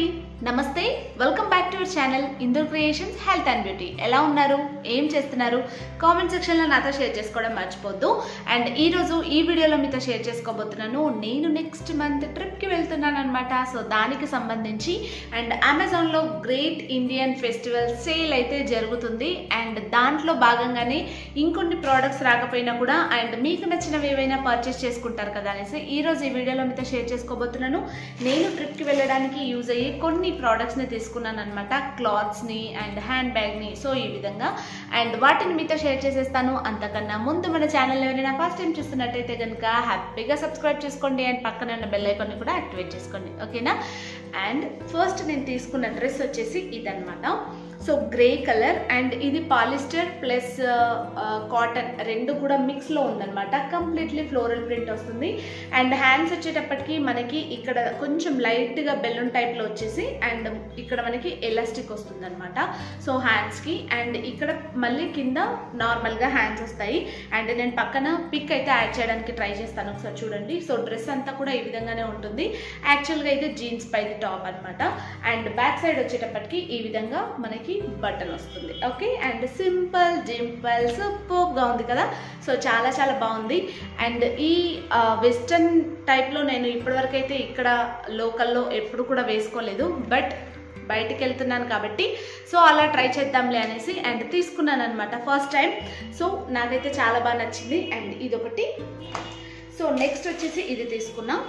అండి నమస్తే welcome back to our channel Indur creations health and beauty ఎలా ఉన్నారు ఏం చేస్తున్నారు కామెంట్ సెక్షన్లో నాతో షేర్ చేసుకోవడం మర్చిపోద్దు అండ్ ఈరోజు ఈ వీడియోలో మీతో షేర్ చేసుకోబోతున్నాను నేను నెక్స్ట్ మంత్ ట్రిప్కి వెళ్తున్నాను అనమాట సో దానికి సంబంధించి అండ్ అమెజాన్లో గ్రేట్ ఇండియన్ ఫెస్టివల్ సేల్ అయితే జరుగుతుంది అండ్ దాంట్లో భాగంగానే ఇంకొన్ని ప్రోడక్ట్స్ రాకపోయినా కూడా అండ్ మీకు నచ్చినవి ఏవైనా పర్చేస్ చేసుకుంటారు కదా అనేసి ఈరోజు ఈ వీడియోలో మీతో షేర్ చేసుకోబోతున్నాను నేను ట్రిప్కి వెళ్ళడానికి యూజ్ అయ్యే కొన్ని ప్రోడక్ట్స్ని తీసుకున్నాను అనమాట క్లాత్స్ని అండ్ హ్యాండ్ బ్యాగ్ని సో ఈ విధంగా అండ్ వాటిని మీతో షేర్ చేసేస్తాను అంతకన్నా ముందు మన ఛానల్ ఎవరైనా ఫస్ట్ టైం చూస్తున్నట్టయితే కనుక హ్యాపీగా సబ్స్క్రైబ్ చేసుకోండి అండ్ పక్కన ఉన్న బెల్ ఐకాన్ని కూడా యాక్టివేట్ చేసుకోండి ఓకేనా అండ్ ఫస్ట్ నేను తీసుకున్న డ్రెస్ వచ్చేసి ఇదనమాట సో గ్రే కలర్ అండ్ ఇది పాలిస్టర్ ప్లస్ కాటన్ రెండు కూడా మిక్స్లో ఉందన్నమాట కంప్లీట్లీ ఫ్లోరల్ ప్రింట్ వస్తుంది అండ్ హ్యాండ్స్ వచ్చేటప్పటికి మనకి ఇక్కడ కొంచెం లైట్గా బెలూన్ టైప్లో వచ్చేసి అండ్ ఇక్కడ మనకి ఎలాస్టిక్ వస్తుంది అనమాట సో హ్యాండ్స్కి అండ్ ఇక్కడ మళ్ళీ కింద నార్మల్గా హ్యాండ్స్ వస్తాయి అండ్ నేను పక్కన పిక్ అయితే యాడ్ చేయడానికి ట్రై చేస్తాను ఒకసారి చూడండి సో డ్రెస్ అంతా కూడా ఈ విధంగానే ఉంటుంది యాక్చువల్గా అయితే జీన్స్ పైది టాప్ అనమాట అండ్ బ్యాక్ సైడ్ వచ్చేటప్పటికి ఈ విధంగా మనకి బటన్ వస్తుంది ఓకే అండ్ సింపుల్ జింపుల్ సూపర్గా ఉంది కదా సో చాలా చాలా బాగుంది అండ్ ఈ వెస్టర్న్ టైప్లో నేను ఇప్పటివరకు అయితే ఇక్కడ లోకల్లో ఎప్పుడు కూడా వేసుకోలేదు బట్ బయటికి వెళ్తున్నాను కాబట్టి సో అలా ట్రై చేద్దాంలే అనేసి అండ్ తీసుకున్నాను అనమాట ఫస్ట్ టైం సో నాకైతే చాలా బాగా నచ్చింది అండ్ ఇదొకటి సో నెక్స్ట్ వచ్చేసి ఇది తీసుకున్నాం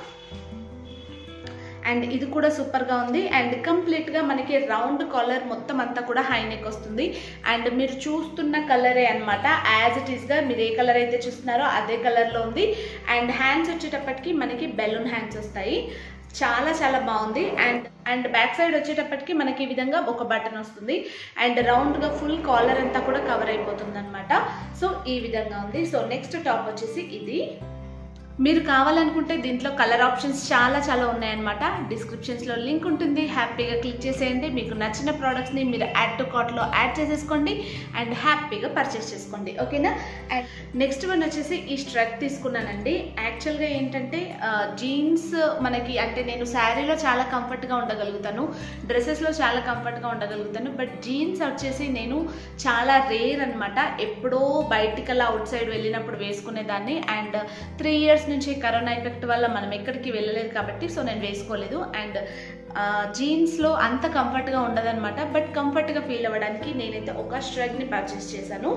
అండ్ ఇది కూడా సూపర్గా ఉంది అండ్ కంప్లీట్గా మనకి రౌండ్ కాలర్ మొత్తం అంతా కూడా హై నెక్ వస్తుంది అండ్ మీరు చూస్తున్న కలరే అనమాట యాజ్ ఇట్ ఈస్గా మీరు ఏ కలర్ అయితే చూస్తున్నారో అదే కలర్లో ఉంది అండ్ హ్యాండ్స్ వచ్చేటప్పటికి మనకి బెలూన్ హ్యాండ్స్ వస్తాయి చాలా చాలా బాగుంది అండ్ అండ్ బ్యాక్ సైడ్ వచ్చేటప్పటికి మనకి ఈ విధంగా ఒక బటన్ వస్తుంది అండ్ రౌండ్గా ఫుల్ కాలర్ అంతా కూడా కవర్ అయిపోతుంది అనమాట సో ఈ విధంగా ఉంది సో నెక్స్ట్ టాప్ వచ్చేసి ఇది మీరు కావాలనుకుంటే దీంట్లో కలర్ ఆప్షన్స్ చాలా చాలా ఉన్నాయన్నమాట డిస్క్రిప్షన్స్లో లింక్ ఉంటుంది హ్యాపీగా క్లిక్ చేసేయండి మీకు నచ్చిన ప్రోడక్ట్స్ని మీరు యాడ్ టు కార్ట్లో యాడ్ చేసేసుకోండి అండ్ హ్యాపీగా పర్చేస్ చేసుకోండి ఓకేనా అండ్ నెక్స్ట్ వన్ వచ్చేసి ఈ స్ట్రక్ తీసుకున్నానండి యాక్చువల్గా ఏంటంటే జీన్స్ మనకి అంటే నేను శారీలో చాలా కంఫర్ట్గా ఉండగలుగుతాను డ్రెస్సెస్లో చాలా కంఫర్ట్గా ఉండగలుగుతాను బట్ జీన్స్ వచ్చేసి నేను చాలా రేర్ అనమాట ఎప్పుడో బయటికల్లా అవుట్ సైడ్ వెళ్ళినప్పుడు వేసుకునేదాన్ని అండ్ త్రీ ఇయర్స్ నుంచి కరోనా ఎఫెక్ట్ వల్ల మనం ఎక్కడికి వెళ్ళలేదు కాబట్టి సో నేను వేసుకోలేదు అండ్ జీన్స్లో అంత కంఫర్ట్గా ఉండదన్నమాట బట్ కంఫర్ట్గా ఫీల్ అవ్వడానికి నేనైతే ఒక స్ట్రగ్ని పర్చేస్ చేశాను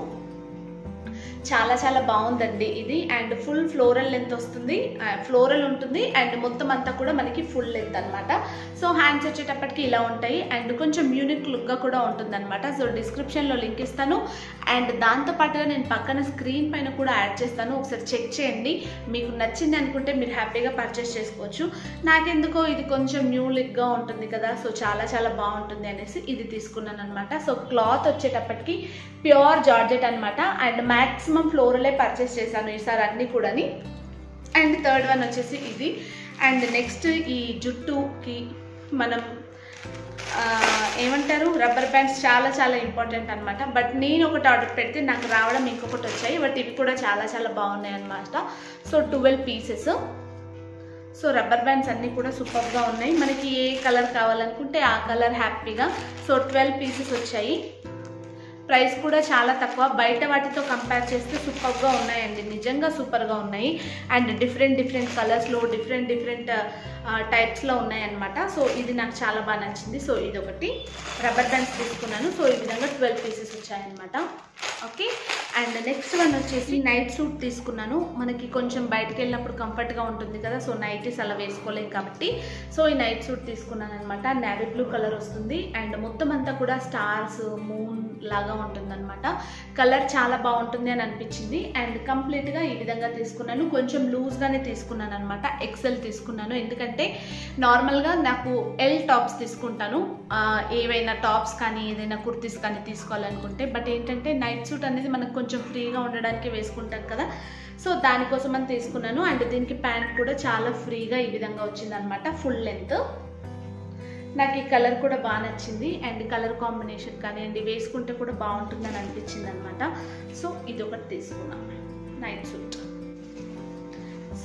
చాలా చాలా బాగుందండి ఇది అండ్ ఫుల్ ఫ్లోరల్ లెంత్ వస్తుంది ఫ్లోరల్ ఉంటుంది అండ్ మొత్తం అంతా కూడా మనకి ఫుల్ లెంత్ అనమాట సో హ్యాండ్స్ వచ్చేటప్పటికి ఇలా ఉంటాయి అండ్ కొంచెం యూనిక్ లుక్గా కూడా ఉంటుంది అనమాట సో డిస్క్రిప్షన్లో లింక్ ఇస్తాను అండ్ దాంతోపాటుగా నేను పక్కన స్క్రీన్ పైన కూడా యాడ్ చేస్తాను ఒకసారి చెక్ చేయండి మీకు నచ్చింది అనుకుంటే మీరు హ్యాపీగా పర్చేస్ చేసుకోవచ్చు నాకెందుకో ఇది కొంచెం న్యూ లుక్గా ఉంటుంది కదా సో చాలా చాలా బాగుంటుంది అనేసి ఇది తీసుకున్నాను అనమాట సో క్లాత్ వచ్చేటప్పటికి ప్యూర్ జార్జెట్ అనమాట అండ్ మ్యాక్సిమం ఫ్లోరలే పర్చేస్ చేశాను ఈసారి అన్నీ కూడాని అండ్ థర్డ్ వన్ వచ్చేసి ఇది అండ్ నెక్స్ట్ ఈ జుట్టుకి మనం ఏమంటారు రబ్బర్ బ్యాండ్స్ చాలా చాలా ఇంపార్టెంట్ అనమాట బట్ నేను ఒకటి ఆర్డర్ పెడితే నాకు రావడం ఇంకొకటి వచ్చాయి బట్ ఇవి కూడా చాలా చాలా బాగున్నాయి అనమాట so twelve pieces so rubber bands అన్నీ కూడా సూపర్గా ఉన్నాయి మనకి ఏ కలర్ కావాలనుకుంటే ఆ కలర్ హ్యాపీగా సో ట్వెల్వ్ పీసెస్ వచ్చాయి ప్రైస్ కూడా చాలా తక్కువ బయట వాటితో కంపేర్ చేస్తే సూపర్గా ఉన్నాయండి నిజంగా సూపర్గా ఉన్నాయి అండ్ డిఫరెంట్ డిఫరెంట్ కలర్స్లో డిఫరెంట్ డిఫరెంట్ టైప్స్లో ఉన్నాయన్నమాట సో ఇది నాకు చాలా బాగా నచ్చింది సో ఇది ఒకటి రబ్బర్ బ్యాండ్స్ తీసుకున్నాను సో ఈ విధంగా ట్వెల్వ్ పీసెస్ వచ్చాయన్నమాట ఓకే అండ్ నెక్స్ట్ వన్ వచ్చేసి నైట్ సూట్ తీసుకున్నాను మనకి కొంచెం బయటకు వెళ్ళినప్పుడు కంఫర్ట్గా ఉంటుంది కదా సో నైటీస్ అలా వేసుకోలేం కాబట్టి సో ఈ నైట్ సూట్ తీసుకున్నాను అనమాట నేవీ బ్లూ కలర్ వస్తుంది అండ్ మొత్తం అంతా కూడా స్టార్స్ మూన్ లాగా ఉంటుందన్నమాట కలర్ చాలా బాగుంటుంది అని అనిపించింది అండ్ కంప్లీట్గా ఈ విధంగా తీసుకున్నాను కొంచెం లూజ్గానే తీసుకున్నాను అనమాట ఎక్సెల్ తీసుకున్నాను ఎందుకంటే నార్మల్గా నాకు ఎల్ టాప్స్ తీసుకుంటాను ఏవైనా టాప్స్ కానీ ఏదైనా కుర్తీస్ కానీ తీసుకోవాలనుకుంటే బట్ ఏంటంటే నైట్ సూట్ అనేది మనకు కొంచెం ఫ్రీగా ఉండడానికి వేసుకుంటాం కదా సో దానికోసం అని తీసుకున్నాను అండ్ దీనికి ప్యాంట్ కూడా చాలా ఫ్రీగా ఈ విధంగా వచ్చిందనమాట ఫుల్ లెంత్ నాకు ఈ కలర్ కూడా బాగా నచ్చింది అండ్ కలర్ కాంబినేషన్ కానివ్వండి వేసుకుంటే కూడా బాగుంటుందని అనిపించింది అనమాట సో ఇది ఒకటి తీసుకున్నాం నైట్ సూట్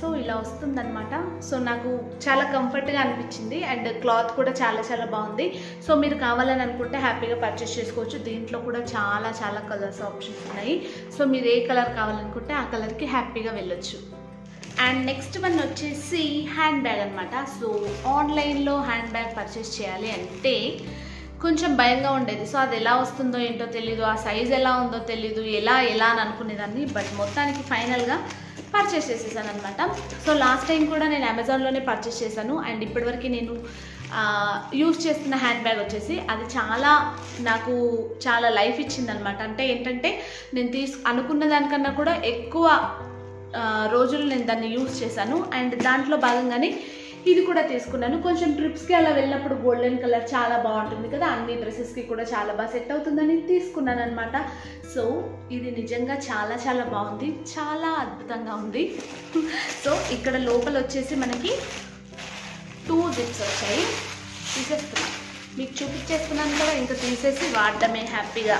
సో ఇలా వస్తుందన్నమాట సో నాకు చాలా కంఫర్ట్గా అనిపించింది అండ్ క్లాత్ కూడా చాలా చాలా బాగుంది సో మీరు కావాలని అనుకుంటే హ్యాపీగా పర్చేస్ చేసుకోవచ్చు దీంట్లో కూడా చాలా చాలా కలర్స్ ఆప్షన్స్ ఉన్నాయి సో మీరు ఏ కలర్ కావాలనుకుంటే ఆ కలర్కి హ్యాపీగా వెళ్ళొచ్చు అండ్ నెక్స్ట్ వన్ వచ్చేసి హ్యాండ్ బ్యాగ్ అనమాట సో ఆన్లైన్లో హ్యాండ్ బ్యాగ్ పర్చేస్ చేయాలి అంటే కొంచెం భయంగా ఉండేది సో అది ఎలా వస్తుందో ఏంటో తెలీదు ఆ సైజ్ ఎలా ఉందో తెలీదు ఎలా ఎలా అని అనుకునేదాన్ని బట్ మొత్తానికి ఫైనల్గా పర్చేస్ చేసేసాను అనమాట సో లాస్ట్ టైం కూడా నేను అమెజాన్లోనే పర్చేస్ చేశాను అండ్ ఇప్పటివరకు నేను యూస్ చేస్తున్న హ్యాండ్ బ్యాగ్ వచ్చేసి అది చాలా నాకు చాలా లైఫ్ ఇచ్చిందనమాట అంటే ఏంటంటే నేను తీసు అనుకున్న దానికన్నా కూడా ఎక్కువ ఆ, రోజులు నేను దాన్ని యూస్ చేశాను అండ్ దాంట్లో భాగంగానే ఇది కూడా తీసుకున్నాను కొంచెం ట్రిప్స్కి అలా వెళ్ళినప్పుడు గోల్డెన్ కలర్ చాలా బాగుంటుంది కదా అన్ని డ్రెస్సెస్కి కూడా చాలా బాగా సెట్ అవుతుందని తీసుకున్నాను అనమాట సో ఇది నిజంగా చాలా చాలా బాగుంది చాలా అద్భుతంగా ఉంది సో ఇక్కడ లోపల వచ్చేసి మనకి టూ జిప్స్ వచ్చాయి తీసేస్తున్నాను మీకు చూపించేస్తున్నాను కదా ఇంకా తీసేసి వాడడమే హ్యాపీగా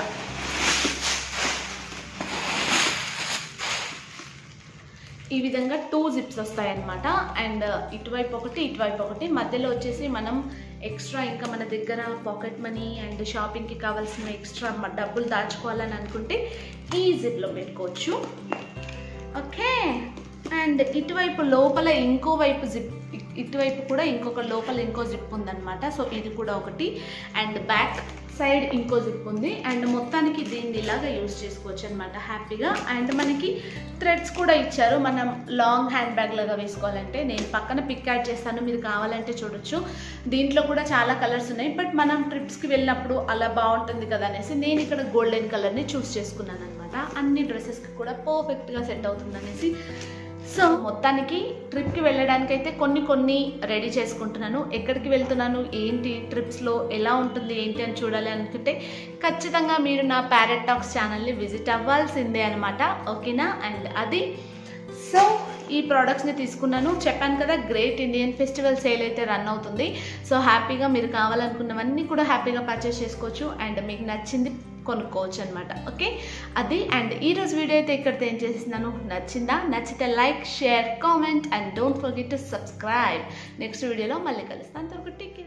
ఈ విధంగా టూ జిప్స్ వస్తాయన్నమాట అండ్ ఇటువైపు ఒకటి ఇటువైపు ఒకటి మధ్యలో వచ్చేసి మనం ఎక్స్ట్రా ఇంకా మన దగ్గర పాకెట్ మనీ అండ్ షాపింగ్కి కావాల్సిన ఎక్స్ట్రా డబ్బులు దాచుకోవాలని అనుకుంటే ఈ జిప్లో పెట్టుకోవచ్చు ఓకే అండ్ ఇటువైపు లోపల ఇంకో వైపు జిప్ ఇటువైపు కూడా ఇంకొక లోపల ఇంకో జిప్ ఉందన్నమాట సో ఇది కూడా ఒకటి అండ్ బ్యాక్ సైడ్ ఇంకో జిప్ ఉంది అండ్ మొత్తానికి దీన్ని ఇలాగా యూజ్ చేసుకోవచ్చు అనమాట హ్యాపీగా అండ్ మనకి థ్రెడ్స్ కూడా ఇచ్చారు మనం లాంగ్ హ్యాండ్ బ్యాగ్ లాగా వేసుకోవాలంటే నేను పక్కన పిక్ యాడ్ చేస్తాను మీరు కావాలంటే చూడొచ్చు దీంట్లో కూడా చాలా కలర్స్ ఉన్నాయి బట్ మనం ట్రిప్స్కి వెళ్ళినప్పుడు అలా బాగుంటుంది కదా అనేసి నేను ఇక్కడ గోల్డెన్ కలర్ని చూస్ చేసుకున్నాను అనమాట అన్ని డ్రెస్సెస్కి కూడా పర్ఫెక్ట్గా సెట్ అవుతుంది అనేసి సో మొత్తానికి ట్రిప్కి వెళ్ళడానికైతే కొన్ని కొన్ని రెడీ చేసుకుంటున్నాను ఎక్కడికి వెళ్తున్నాను ఏంటి ట్రిప్స్లో ఎలా ఉంటుంది ఏంటి అని చూడాలి అనుకుంటే ఖచ్చితంగా మీరు నా ప్యారెట్ టాక్స్ ఛానల్ని విజిట్ అవ్వాల్సిందే అనమాట ఓకేనా అండ్ అది సో ఈ ప్రోడక్ట్స్ని తీసుకున్నాను చెప్పాను కదా గ్రేట్ ఇండియన్ ఫెస్టివల్ సేల్ అయితే రన్ అవుతుంది సో హ్యాపీగా మీరు కావాలనుకున్నవన్నీ కూడా హ్యాపీగా పర్చేస్ చేసుకోవచ్చు అండ్ మీకు నచ్చింది కొనుక్కోవచ్చు అనమాట ఓకే అది అండ్ ఈరోజు వీడియో అయితే ఇక్కడితో ఏం చేస్తున్నాను నచ్చిందా నచ్చితే like share comment and don't forget to subscribe next వీడియోలో మళ్ళీ కలుస్తాను అంతవరకు టేక్ కేర్